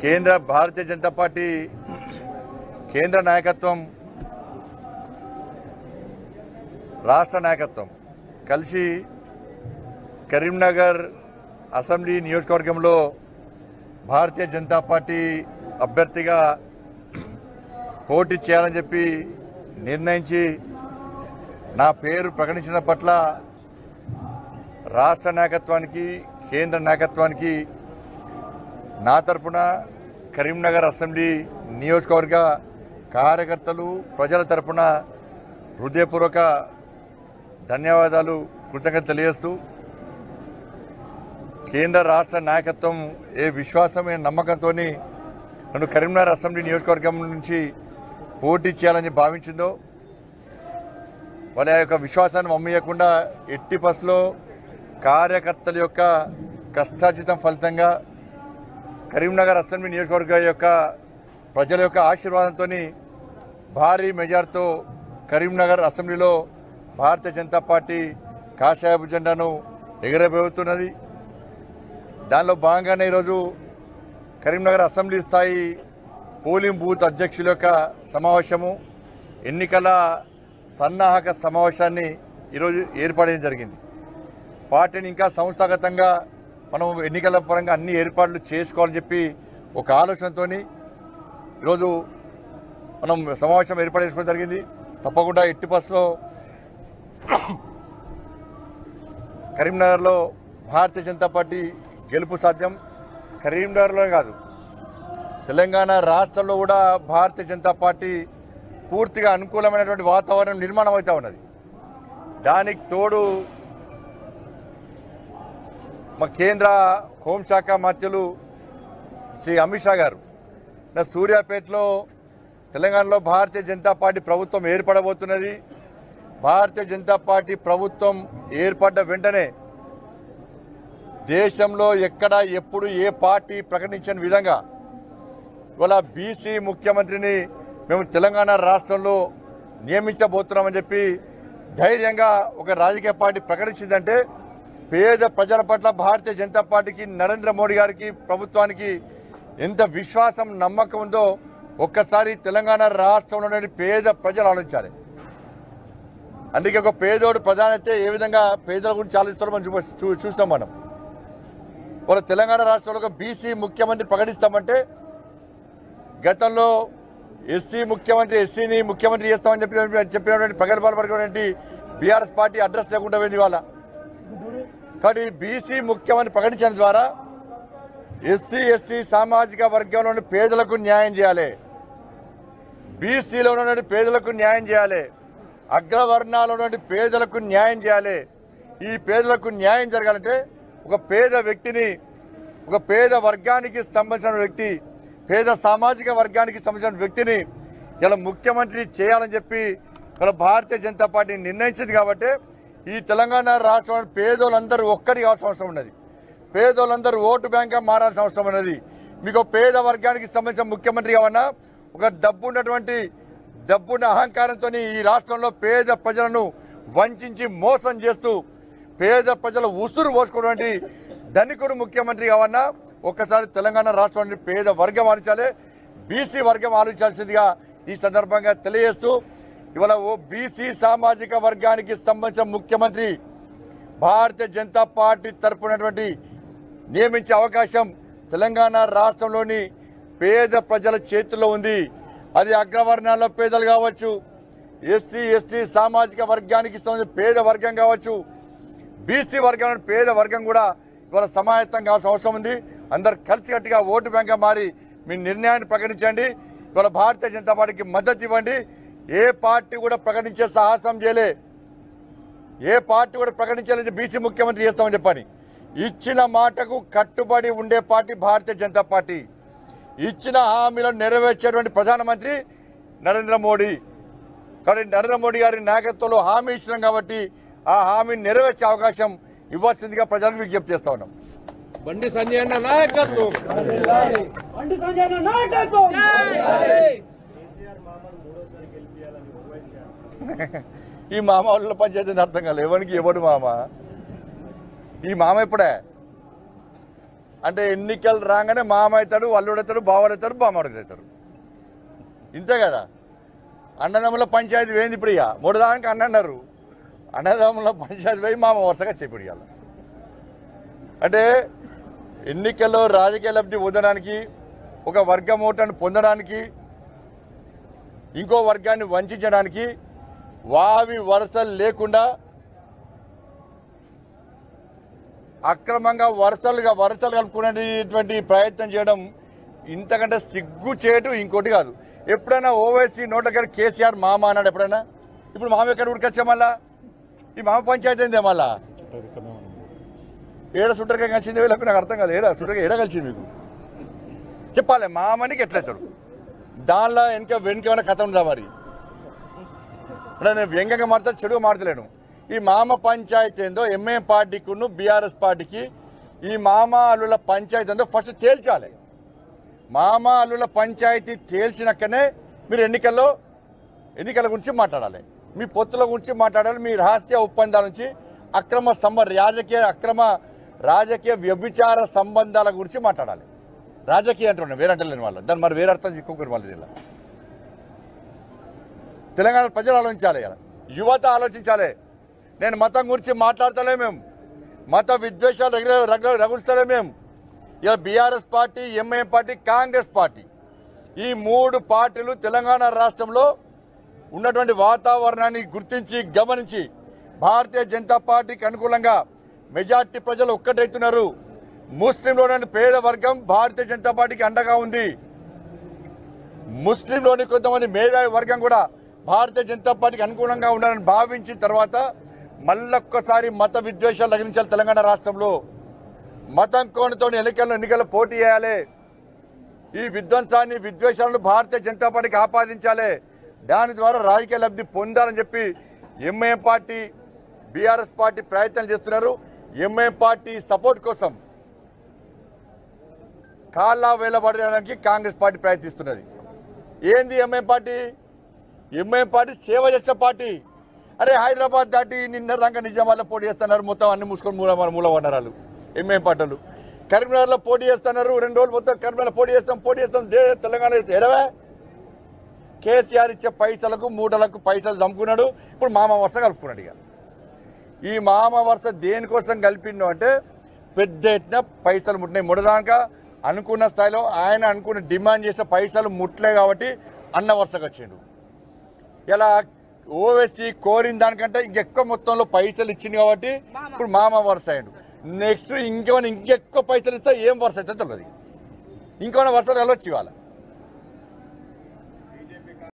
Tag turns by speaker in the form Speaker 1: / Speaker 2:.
Speaker 1: కేంద్ర భారతీయ జనతా పార్టీ కేంద్ర నాయకత్వం రాష్ట్ర నాయకత్వం కలిసి కరీంనగర్ అసెంబ్లీ నియోజకవర్గంలో భారతీయ జనతా పార్టీ అభ్యర్థిగా పోటీ చేయాలని చెప్పి నిర్ణయించి నా పేరు ప్రకటించిన పట్ల రాష్ట్ర నాయకత్వానికి కేంద్ర నాయకత్వానికి నా తరపున కరీంనగర్ అసెంబ్లీ నియోజకవర్గ కార్యకర్తలు ప్రజల తరపున హృదయపూర్వక ధన్యవాదాలు కృతజ్ఞత తెలియజేస్తూ కేంద్ర రాష్ట్ర నాయకత్వం ఏ విశ్వాసం ఏ నమ్మకంతో నన్ను కరీంనగర్ అసెంబ్లీ నియోజకవర్గం నుంచి పోటీ చేయాలని భావించిందో వాళ్ళ యొక్క విశ్వాసాన్ని మమ్మీయకుండా ఎట్టి బస్సులో కార్యకర్తల యొక్క కష్టార్జితం ఫలితంగా కరీంనగర్ అసెంబ్లీ నియోజకవర్గ యొక్క ప్రజల యొక్క ఆశీర్వాదంతో భారీ మెజార్తో కరీంనగర్ అసెంబ్లీలో భారతీయ జనతా పార్టీ కాషాయపు జెండాను ఎగరబోతున్నది దానిలో భాగంగానే ఈరోజు కరీంనగర్ అసెంబ్లీ స్థాయి పోలింగ్ బూత్ అధ్యక్షుల యొక్క సమావేశము ఎన్నికల సన్నాహక సమావేశాన్ని ఈరోజు ఏర్పాటు జరిగింది పార్టీని ఇంకా సంస్థాగతంగా మనం ఎన్నికల పరంగా అన్ని ఏర్పాట్లు చేసుకోవాలని చెప్పి ఒక ఆలోచనతో ఈరోజు మనం సమావేశం ఏర్పాటు చేసుకోవడం జరిగింది తప్పకుండా ఎట్టి బస్సులో కరీంనగర్లో భారతీయ జనతా పార్టీ గెలుపు సాధ్యం కరీంనగర్లో కాదు తెలంగాణ రాష్ట్రంలో కూడా భారతీయ జనతా పార్టీ పూర్తిగా అనుకూలమైనటువంటి వాతావరణం నిర్మాణం అవుతా ఉన్నది దానికి తోడు మా కేంద్ర హోంశాఖ మంత్రులు శ్రీ అమిత్ షా గారు నా సూర్యాపేటలో తెలంగాణలో భారతీయ జనతా పార్టీ ప్రభుత్వం ఏర్పడబోతున్నది భారతీయ జనతా పార్టీ ప్రభుత్వం ఏర్పడ్డ వెంటనే దేశంలో ఎక్కడ ఎప్పుడు ఏ పార్టీ ప్రకటించని విధంగా ఇవాళ బీసీ ముఖ్యమంత్రిని మేము తెలంగాణ రాష్ట్రంలో నియమించబోతున్నామని చెప్పి ధైర్యంగా ఒక రాజకీయ పార్టీ ప్రకటించిందంటే పేద ప్రజల పట్ల భారతీయ జనతా పార్టీకి నరేంద్ర మోడీ గారికి ప్రభుత్వానికి ఎంత విశ్వాసం నమ్మకం ఉందో ఒక్కసారి తెలంగాణ రాష్ట్రంలో ఉన్నటువంటి పేద ప్రజలు ఆలోచించాలి అందుకే ఒక పేదోడు ప్రధానైతే ఏ విధంగా పేదల గురించి ఆలోచిస్తారో మనం చూ- చూ- చూస్తాం మనం వాళ్ళ తెలంగాణ రాష్ట్రంలో ఒక బీసీ ముఖ్యమంత్రి ప్రకటిస్తామంటే గతంలో ఎస్సీ ముఖ్యమంత్రి ఎస్సీని ముఖ్యమంత్రి చేస్తామని చెప్పి చెప్పినటువంటి ప్రగల్భాలు పడినటువంటి బీఆర్ఎస్ పార్టీ అడ్రస్ లేకుండా పోయింది ఇవాళ కానీ బీసీ ముఖ్యమంత్రి ప్రకటించడం ద్వారా ఎస్సీ ఎస్టీ సామాజిక వర్గంలోని పేదలకు న్యాయం చేయాలి బీసీలో ఉన్నటువంటి పేదలకు న్యాయం చేయాలి అగ్రవర్ణాల్లో ఉన్నటువంటి పేదలకు న్యాయం చేయాలి ఈ పేదలకు న్యాయం జరగాలంటే ఒక పేద వ్యక్తిని ఒక పేద వర్గానికి సంబంధించిన వ్యక్తి పేద సామాజిక వర్గానికి సంబంధించిన వ్యక్తిని ఇలా ముఖ్యమంత్రి చేయాలని చెప్పి ఇలా భారతీయ జనతా పార్టీ నిర్ణయించింది కాబట్టి ఈ తెలంగాణ రాష్ట్రంలో పేదోళ్ళందరూ ఒక్కరి కావాల్సిన అవసరం ఉన్నది పేదోళ్ళందరూ ఓటు బ్యాంక్గా మారాల్సిన అవసరం ఉన్నది మీకు ఒక పేద వర్గానికి సంబంధించిన ముఖ్యమంత్రి కావన్నా ఒక డబ్బు ఉన్నటువంటి డబ్బున్న అహంకారంతో ఈ రాష్ట్రంలో పేద ప్రజలను వంచి మోసం చేస్తూ పేద ప్రజల ఉసురు పోసుకున్నటువంటి ధనికుడు ముఖ్యమంత్రి కావన్నా ఒక్కసారి తెలంగాణ రాష్ట్రాన్ని పేద వర్గం ఆలోచించాలి బీసీ వర్గం ఆలోచించాల్సిందిగా ఈ సందర్భంగా తెలియజేస్తూ ఇవాళ ఓ బీసీ సామాజిక వర్గానికి సంబంధించిన ముఖ్యమంత్రి భారతీయ జనతా పార్టీ తరపునటువంటి నియమించే అవకాశం తెలంగాణ రాష్ట్రంలోని పేద ప్రజల చేతుల్లో ఉంది అది అగ్రవర్ణాల్లో పేదలు కావచ్చు ఎస్సీ ఎస్టీ సామాజిక వర్గానికి సంబంధించిన పేద వర్గం కావచ్చు బీసీ వర్గం పేద వర్గం కూడా ఇవాళ సమాయత్తం కావాల్సిన అవసరం ఉంది అందరు కలిసికట్టుగా ఓటు బ్యాంక్గా మారి మీ నిర్ణయాన్ని ప్రకటించండి ఇవాళ భారతీయ జనతా పార్టీకి మద్దతు ఇవ్వండి ఏ పార్టీ కూడా ప్రకటించే సాహసం చేయలే ఏ పార్టీ కూడా ప్రకటించాలని బీసీ ముఖ్యమంత్రి చేస్తామని చెప్పని ఇచ్చిన మాటకు కట్టుబడి ఉండే పార్టీ భారతీయ జనతా పార్టీ ఇచ్చిన హామీలను నెరవేర్చేటువంటి ప్రధానమంత్రి నరేంద్ర మోడీ కాబట్టి నరేంద్ర మోడీ గారి నాయకత్వంలో హామీ ఇచ్చినాం కాబట్టి ఆ హామీని నెరవేర్చే అవకాశం ఇవ్వాల్సిందిగా ప్రజలకు విజ్ఞప్తి చేస్తా ఉన్నాం
Speaker 2: బండి సంజయ్ అన్న నాయకత్వం
Speaker 3: బండి సంజయ్ అన్న నాయకత్వం
Speaker 1: ఈ మామ వాళ్ళ పంచాయతీ అర్థం కాలేదు ఎవరికి ఎవడు మామ ఈ మామ ఎప్పుడే అంటే ఎన్నికలు రాగానే మామ అవుతాడు అల్లుడు అవుతాడు బావడు అవుతాడు బామ్మడుగు అవుతాడు ఇంతే కదా అన్నదమ్ముల పంచాయతీ వేయింది ఇప్పుడు ఇక మూడు దానికి అన్న అన్నారు అన్నదమ్ముల పంచాయతీ పోయి మామ వరుసగా చెప్పాడు ఇవాళ అంటే ఎన్నికల్లో రాజకీయ లబ్ధి పొందడానికి ఒక వర్గం ఓటను పొందడానికి ఇంకో వర్గాన్ని వంచడానికి వావి వరుసలు లేకుండా అక్రమంగా వరుసలుగా వరుసలు కలుపుకునేటువంటి ప్రయత్నం చేయడం ఇంతకంటే సిగ్గు చేయటం ఇంకోటి కాదు ఎప్పుడైనా ఓవైసీ నోట్లకి కేసీఆర్ మామ అన్నాడు ఎప్పుడైనా ఇప్పుడు మామ ఎక్కడ ఉడికొచ్చా మళ్ళా ఈ మామ పంచాయతీ అయిందే మళ్ళా ఏడ సుట్టరిగా కలిసింది వీళ్ళకు నాకు అర్థం కాదు ఏడ సుట్టరిగా ఏడ కలిసింది మీకు చెప్పాలి మామనికి ఎట్లయితాడు దానిలో వెనక వెనుక ఏమైనా కథ ఉందా మరి అంటే నేను వ్యంగ్యంగా మాడతా చెడుగా మాడతలేను ఈ మామ పంచాయతీ ఏందో ఎంఏ పార్టీకును బీఆర్ఎస్ పార్టీకి ఈ మామ అల్లుల పంచాయతీ ఏందో ఫస్ట్ తేల్చాలి మామ అల్లుల పంచాయతీ తేల్చినాకనే మీరు ఎన్నికల్లో ఎన్నికల గురించి మాట్లాడాలి మీ పొత్తుల గురించి మాట్లాడాలి మీ రహస్య ఒప్పందాల నుంచి అక్రమ సంబ రాజకీయ అక్రమ రాజకీయ వ్యభిచార సంబంధాల గురించి మాట్లాడాలి రాజకీయ అంటున్నాను వేరే అంటలేని వాళ్ళు దాన్ని మరి వేరే అర్థం చేసుకోకూడదు వాళ్ళది ఇలా తెలంగాణ ప్రజలు ఆలోచించాలి ఇలా యువత ఆలోచించాలి నేను మతం గురించి మాట్లాడతలే మేము మత విద్వేషాలు రగిలే రగ- రగులుస్తలే మేము ఇలా BRS party MIM party Congress party ఈ మూడు పార్టీలు తెలంగాణ రాష్ట్రంలో ఉన్నటువంటి వాతావరణాన్ని గుర్తించి గమనించి భారతీయ జనతా పార్టీకి అనుకూలంగా మెజార్టీ ప్రజలు ఒక్కటైతున్నారు ముస్లింలోని పేద వర్గం భారతీయ జనతా పార్టీకి అండగా ఉంది ముస్లింలోని కొంతమంది మేధావి వర్గం కూడా భారతీయ జనతా పార్టీకి అనుకూలంగా ఉండాలని భావించిన తర్వాత మళ్ళొక్కసారి మత విద్వేషాలు తగిలించాలి తెలంగాణ రాష్ట్రంలో మతం కోణతో ఎన్నికల్లో ఎన్నికల్లో పోటీ చేయాలి ఈ విధ్వంసాన్ని విద్వేషాలను భారతీయ జనతా పార్టీకి ఆపాదించాలి దాని ద్వారా రాజకీయ లబ్ధి పొందాలని చెప్పి ఎంఐఎం పార్టీ బీఆర్ఎస్ పార్టీ ప్రయత్నం చేస్తున్నారు ఎంఐఎం పార్టీ సపోర్ట్ కోసం కాళ్ళ వేలబడడానికి కాంగ్రెస్ పార్టీ ప్రయత్నిస్తున్నది ఏంది ఎంఐఎం పార్టీ ఎంఐఎం పార్టీ సేవ చేసే పార్టీ అరే హైదరాబాద్ దాటి నిన్న రంగ నిజామాబాద్లో పోటీ చేస్తున్నారు మొత్తం అన్ని మూసుకొని మూల మూల వనరాలు ఎంఐఎం పార్టీలు కరీంనగర్లో పోటీ చేస్తున్నారు రెండు రోజులు మొత్తం కరీంనగర్లో పోటీ చేస్తాం పోటీ చేస్తాం దే తెలంగాణ ఎడవే కేసీఆర్ ఇచ్చే పైసలకు మూటలకు పైసలు చంపుకున్నాడు ఇప్పుడు మామ వరుస కలుపుకున్నాడు ఇక ఈ మామ వరుస దేనికోసం కలిపిండు అంటే పెద్ద ఎత్తున పైసలు ముట్టినాయి ముడదాక అనుకున్న స్థాయిలో ఆయన అనుకున్న డిమాండ్ చేసే పైసలు ముట్టలే కాబట్టి అన్న వరుసకు వచ్చిండు ఇలా ఓవేసి కోరిన దానికంటే ఇంకెక్కువ మొత్తంలో పైసలు ఇచ్చింది కాబట్టి ఇప్పుడు మామ వరుస అయ్యాడు నెక్స్ట్ ఇంకేమైనా ఇంకెక్కువ పైసలు ఇస్తే ఏం వరుస అయితే తెలియదు ఇంకేమైనా వరుసలు వెళ్ళొచ్చు ఇవాళ